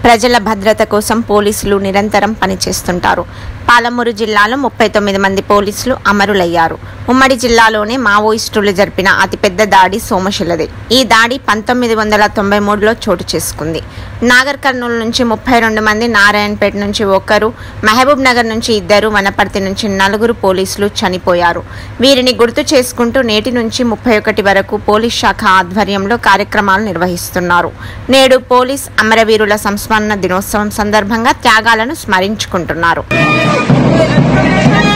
ప్రజల భద్రత కోసం పోలీసులు నిరంతరం పనిచేస్తుంటారు పాలమూరు జిల్లాలో ముప్పై తొమ్మిది మంది పోలీసులు అమరులయ్యారు ఉమ్మడి జిల్లాలోనే మావోయిస్టులు జరిపిన అతిపెద్ద దాడి సోమశిలదే ఈ దాడి పంతొమ్మిది వందల తొంభై మూడులో చోటు చేసుకుంది నాగర్ కర్నూలు నుంచి ముప్పై రెండు మంది నారాయణపేట నుంచి ఒకరు మహబూబ్ నగర్ నుంచి ఇద్దరు వనపర్తి నుంచి నలుగురు పోలీసులు చనిపోయారు వీరిని గుర్తు చేసుకుంటూ నేటి నుంచి ముప్పై ఒకటి వరకు పోలీస్ శాఖ ఆధ్వర్యంలో కార్యక్రమాలు నిర్వహిస్తున్నారు నేడు పోలీస్ అమరవీరుల సంస్మరణ దినోత్సవం సందర్భంగా త్యాగాలను స్మరించుకుంటున్నారు